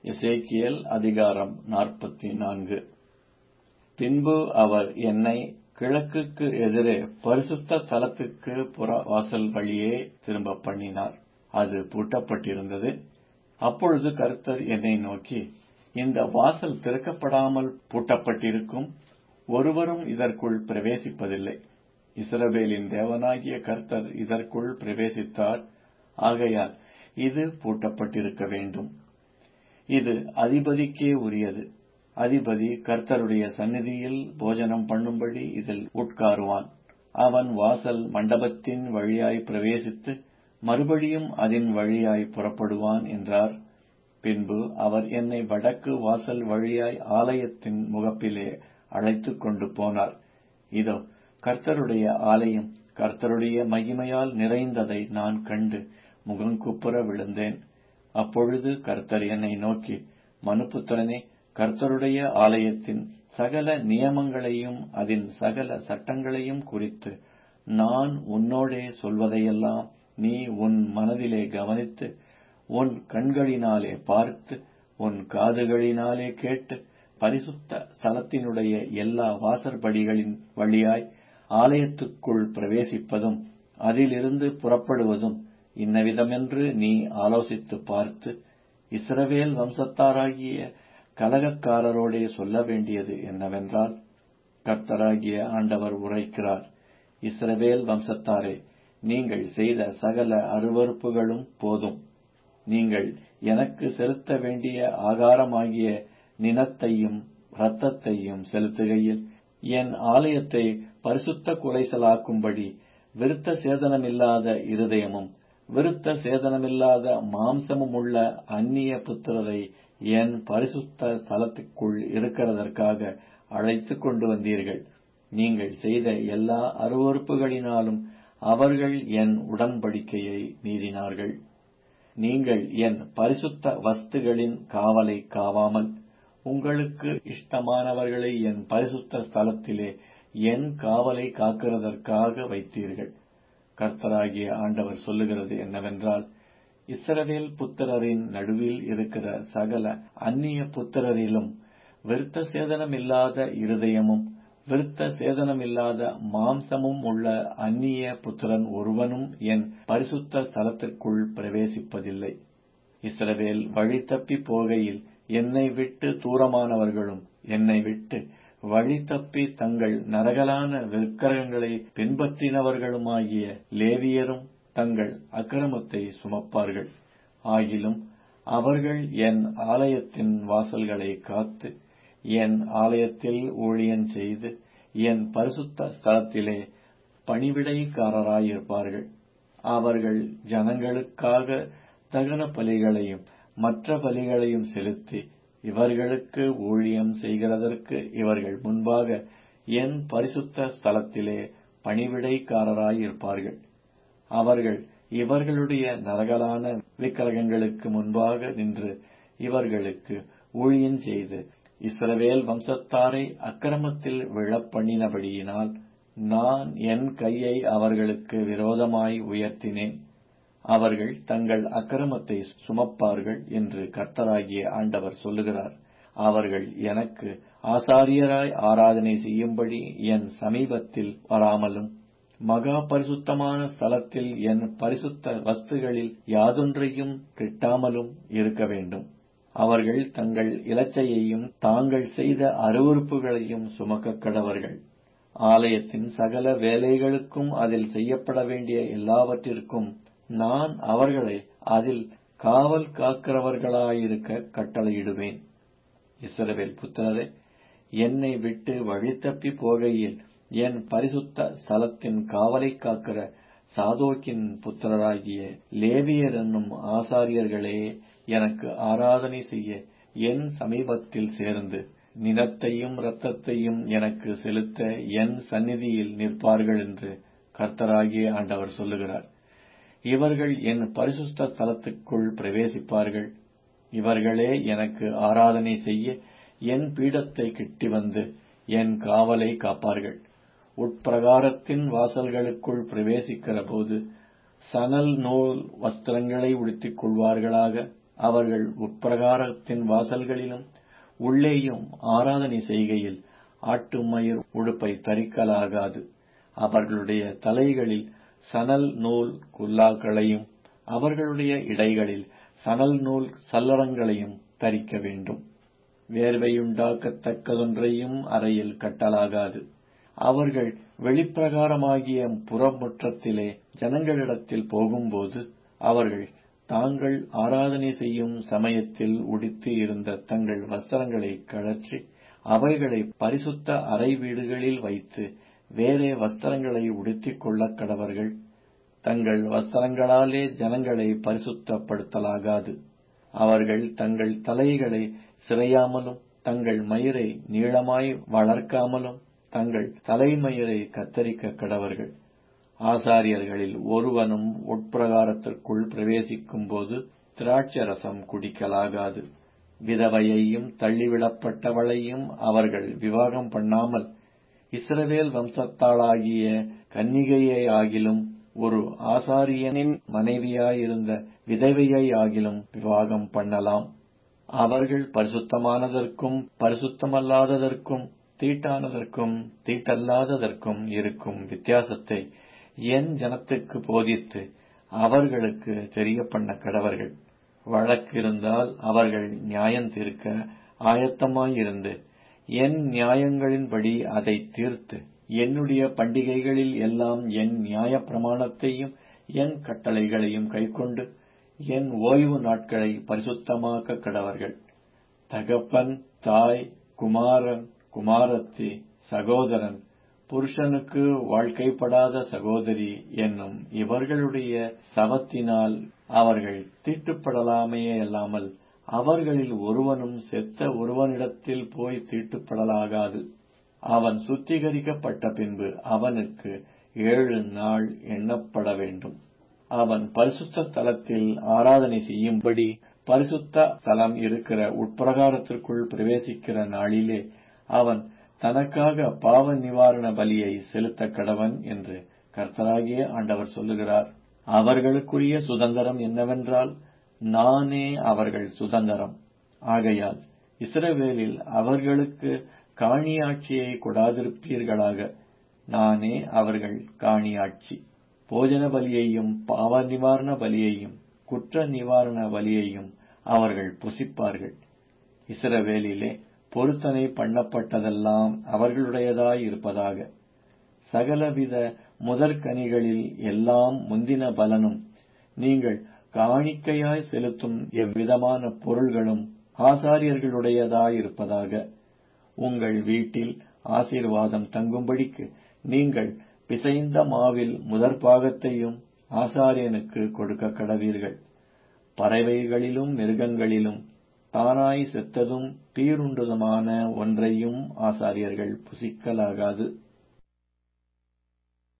எசேக்கியேல் அதிகாரம் நாற்பத்தி நான்கு பின்பு அவர் என்னை கிழக்குக்கு எதிரே பரிசுத்த ஸ்தலத்துக்கு புறவாசல் வழியே திரும்பப் பண்ணினார் அது பூட்டப்பட்டிருந்தது அப்பொழுது கர்த்தர் என்னை நோக்கி இந்த வாசல் திறக்கப்படாமல் பூட்டப்பட்டிருக்கும் ஒருவரும் இதற்குள் பிரவேசிப்பதில்லை இஸ்ரவேலின் தேவனாகிய கர்த்தர் இதற்குள் பிரவேசித்தார் ஆகையால் இது பூட்டப்பட்டிருக்க வேண்டும் இது அதிபதிக்கே உரியது அதிபதி கர்த்தருடைய சந்நிதியில் போஜனம் பண்ணும்படி இதில் உட்காருவான் அவன் வாசல் மண்டபத்தின் வழியாய் பிரவேசித்து மறுபடியும் அதன் வழியாய் புறப்படுவான் என்றார் பின்பு அவர் என்னை வடக்கு வாசல் வழியாய் ஆலயத்தின் முகப்பிலே அழைத்துக் கொண்டு போனார் இதோ கர்த்தருடைய ஆலயம் கர்த்தருடைய மகிமையால் நிறைந்ததை நான் கண்டு முகங்குப்புற விழுந்தேன் அப்பொழுது கர்த்தர் என்னை நோக்கி மனுப்புத்திரனே கர்த்தருடைய ஆலயத்தின் சகல நியமங்களையும் அதன் சகல சட்டங்களையும் குறித்து நான் உன்னோடே சொல்வதையெல்லாம் நீ உன் மனதிலே கவனித்து உன் கண்களினாலே பார்த்து உன் காதுகளினாலே கேட்டு பரிசுத்த ஸ்தலத்தினுடைய எல்லா வாசற்படிகளின் வழியாய் ஆலயத்துக்குள் பிரவேசிப்பதும் அதிலிருந்து புறப்படுவதும் இன்னவிதமென்று நீ ஆலோசித்து பார்த்து இஸ்ரவேல் வம்சத்தாராகிய கலகக்காரரோடே சொல்ல வேண்டியது என்னவென்றால் கர்த்தராகிய ஆண்டவர் உரைக்கிறார் இஸ்ரவேல் வம்சத்தாரே நீங்கள் செய்த சகல அருவறுப்புகளும் போதும் நீங்கள் எனக்கு செலுத்த வேண்டிய ஆகாரமாகிய நினத்தையும் இரத்தத்தையும் செலுத்துகையில் என் ஆலயத்தை பரிசுத்த குலைசலாக்கும்படி விருத்த சேதனமில்லாத இருதயமும் விருத்த சேதனமில்லாத மாம்சமும் உள்ள அந்நிய புத்திரரை என் பரிசுத்த ஸ்தலத்துக்குள் இருக்கிறதற்காக அழைத்து கொண்டு வந்தீர்கள் நீங்கள் செய்த எல்லா அருவறுப்புகளினாலும் அவர்கள் என் உடன்படிக்கையை மீறினார்கள் நீங்கள் என் பரிசுத்த வஸ்துகளின் காவலை காவாமல் உங்களுக்கு இஷ்டமானவர்களை என் பரிசுத்த ஸ்தலத்திலே என் காவலை காக்கிறதற்காக வைத்தீர்கள் கர்த்தராகிய ஆண்டவர் சொல்லுகிறது என்னவென்றால் இஸ்ரவேல் புத்திரரின் நடுவில் இருக்கிற சகல அந்நிய புத்திரரிலும் விருத்த சேதனமில்லாத இருதயமும் விருத்த சேதனமில்லாத மாம்சமும் உள்ள அந்நிய புத்திரன் ஒருவனும் என் பரிசுத்த ஸ்தலத்திற்குள் பிரவேசிப்பதில்லை இஸ்ரவேல் வழி தப்பி போகையில் என்னை விட்டு தூரமானவர்களும் என்னை விட்டு வழி தப்பி தங்கள் நரகலான விக்கிரகங்களை பின்பற்றினவர்களுமாகிய லேவியரும் தங்கள் அக்கிரமத்தை சுமப்பார்கள் ஆகிலும் அவர்கள் என் ஆலயத்தின் வாசல்களை காத்து என் ஆலயத்தில் ஊழியன் செய்து என் பரிசுத்த ஸ்தலத்திலே பணிவிடைக்காரராயிருப்பார்கள் அவர்கள் ஜனங்களுக்காக தகன பலிகளையும் மற்ற பலிகளையும் செலுத்தி இவர்களுக்கு ஊழியம் செய்கிறதற்கு இவர்கள் முன்பாக என் பரிசுத்த ஸ்தலத்திலே பணிவிடைக்காரராயிருப்பார்கள் அவர்கள் இவர்களுடைய நரகலான விக்கிரகங்களுக்கு முன்பாக நின்று இவர்களுக்கு ஊழியம் செய்து இஸ்ரவேல் வம்சத்தாரை அக்கிரமத்தில் விழப்பண்ணினபடியினால் நான் என் கையை அவர்களுக்கு விரோதமாய் உயர்த்தினேன் அவர்கள் தங்கள் அக்கிரமத்தை சுமப்பார்கள் என்று கர்த்தராகிய ஆண்டவர் சொல்லுகிறார் அவர்கள் எனக்கு ஆசாரியராய் ஆராதனை செய்யும்படி என் சமீபத்தில் வராமலும் மகா பரிசுத்தமான ஸ்தலத்தில் என் பரிசுத்த வஸ்துகளில் யாதொன்றையும் கிட்டாமலும் இருக்க வேண்டும் அவர்கள் தங்கள் இலச்சையையும் தாங்கள் செய்த அருவறுப்புகளையும் சுமக்க கடவர்கள் ஆலயத்தின் சகல வேலைகளுக்கும் அதில் செய்யப்பட வேண்டிய எல்லாவற்றிற்கும் நான் அவர்களை அதில் காவல் காக்கிறவர்களாயிருக்க கட்டளையிடுவேன் இஸ்ரவேல் புத்திரரே என்னை விட்டு வழித்தப்பி போகையில் என் பரிசுத்த ஸ்தலத்தின் காவலை காக்கிற சாதோக்கின் புத்திரராகிய லேவியர் என்னும் ஆசாரியர்களே எனக்கு ஆராதனை செய்ய என் சமீபத்தில் சேர்ந்து நிலத்தையும் இரத்தத்தையும் எனக்கு செலுத்த என் சந்நிதியில் நிற்பார்கள் என்று கர்த்தராகிய ஆண்டவர் சொல்லுகிறார் இவர்கள் என் பரிசுத்த ஸ்தலத்துக்குள் பிரவேசிப்பார்கள் இவர்களே எனக்கு ஆராதனை செய்ய என் பீடத்தை கிட்டி வந்து என் காவலை காப்பார்கள் உட்பிரகாரத்தின் வாசல்களுக்குள் பிரவேசிக்கிற போது சணல் நூல் வஸ்திரங்களை உடுத்திக் கொள்வார்களாக அவர்கள் உட்பிரகாரத்தின் வாசல்களிலும் உள்ளேயும் ஆராதனை செய்கையில் ஆட்டுமயிர் உடுப்பை தரிக்கலாகாது அவர்களுடைய தலைகளில் சணல் நூல் குல்லாக்களையும் அவர்களுடைய இடைகளில் சணல் நூல் சல்லடங்களையும் தரிக்க வேண்டும் வேர்வையுண்டாக்கத்தக்கதொன்றையும் அறையில் கட்டலாகாது அவர்கள் வெளிப்பிரகாரமாகிய புறமுற்றத்திலே ஜனங்களிடத்தில் போகும்போது அவர்கள் தாங்கள் ஆராதனை செய்யும் சமயத்தில் உடுத்தி இருந்த தங்கள் வஸ்திரங்களை கழற்றி அவைகளை பரிசுத்த அறை வீடுகளில் வைத்து வேறே வஸ்திரங்களை உடுத்திக் கொள்ளக் கடவர்கள் தங்கள் வஸ்திரங்களாலே ஜனங்களை பரிசுத்தப்படுத்தலாகாது அவர்கள் தங்கள் தலைகளை சிறையாமலும் தங்கள் மயிரை நீளமாய் வளர்க்காமலும் தங்கள் தலைமயிரை கத்தரிக்க கடவர்கள் ஆசாரியர்களில் ஒருவனும் உட்பிரகாரத்திற்குள் பிரவேசிக்கும் போது திராட்சரசம் குடிக்கலாகாது விதவையையும் தள்ளிவிடப்பட்டவளையும் அவர்கள் விவாகம் பண்ணாமல் இஸ்ரவேல் வம்சத்தாளாகிய கன்னிகையை ஆகிலும் ஒரு ஆசாரியனின் மனைவியாயிருந்த விதவையை ஆகிலும் விவாகம் பண்ணலாம் அவர்கள் பரிசுத்தமானதற்கும் பரிசுத்தமல்லாததற்கும் தீட்டானதற்கும் தீட்டல்லாததற்கும் இருக்கும் வித்தியாசத்தை என் ஜனத்துக்கு போதித்து அவர்களுக்கு தெரிய பண்ண கடவர்கள் வழக்கு இருந்தால் அவர்கள் நியாயம் தீர்க்க ஆயத்தமாயிருந்து என் நியாயங்களின்படி அதை தீர்த்து என்னுடைய பண்டிகைகளில் எல்லாம் என் நியாய பிரமாணத்தையும் என் கட்டளைகளையும் கைக்கொண்டு என் ஓய்வு நாட்களை பரிசுத்தமாக்க கடவர்கள் தகப்பன் தாய் குமாரன் குமாரத்தி சகோதரன் புருஷனுக்கு வாழ்க்கைப்படாத சகோதரி என்னும் இவர்களுடைய சவத்தினால் அவர்கள் தீட்டுப்படலாமையே அல்லாமல் அவர்களில் ஒருவனும் செத்த ஒருவனிடத்தில் போய் தீட்டுப்படலாகாது அவன் சுத்திகரிக்கப்பட்ட பின்பு அவனுக்கு ஏழு நாள் எண்ணப்பட வேண்டும் அவன் பரிசுத்த ஸ்தலத்தில் ஆராதனை செய்யும்படி பரிசுத்த ஸ்தலம் இருக்கிற உட்பிரகாரத்திற்குள் பிரவேசிக்கிற நாளிலே அவன் தனக்காக பாவ நிவாரண பலியை செலுத்த கடவன் என்று கர்த்தராகிய ஆண்டவர் சொல்லுகிறார் அவர்களுக்குரிய சுதந்திரம் என்னவென்றால் நானே அவர்கள் சுதந்திரம் ஆகையால் இஸ்ரவேலில் அவர்களுக்கு காணியாட்சியை கொடாதிருப்பீர்களாக நானே அவர்கள் காணியாட்சி போஜன பலியையும் பாவ நிவாரண பலியையும் குற்ற நிவாரண பலியையும் அவர்கள் புசிப்பார்கள் இஸ்ரவேலிலே பொருத்தனை பண்ணப்பட்டதெல்லாம் அவர்களுடையதாய் இருப்பதாக சகலவித முதற்கனிகளில் எல்லாம் முந்தின பலனும் நீங்கள் காணிக்கையாய் செலுத்தும் எவ்விதமான பொருள்களும் ஆசாரியர்களுடையதாயிருப்பதாக உங்கள் வீட்டில் ஆசீர்வாதம் தங்கும்படிக்கு நீங்கள் பிசைந்த மாவில் முதற் பாகத்தையும் ஆசாரியனுக்கு கொடுக்க கடவீர்கள் பறவைகளிலும் மிருகங்களிலும் தானாய் செத்ததும் தீருண்டதுமான ஒன்றையும் ஆசாரியர்கள் புசிக்கலாகாது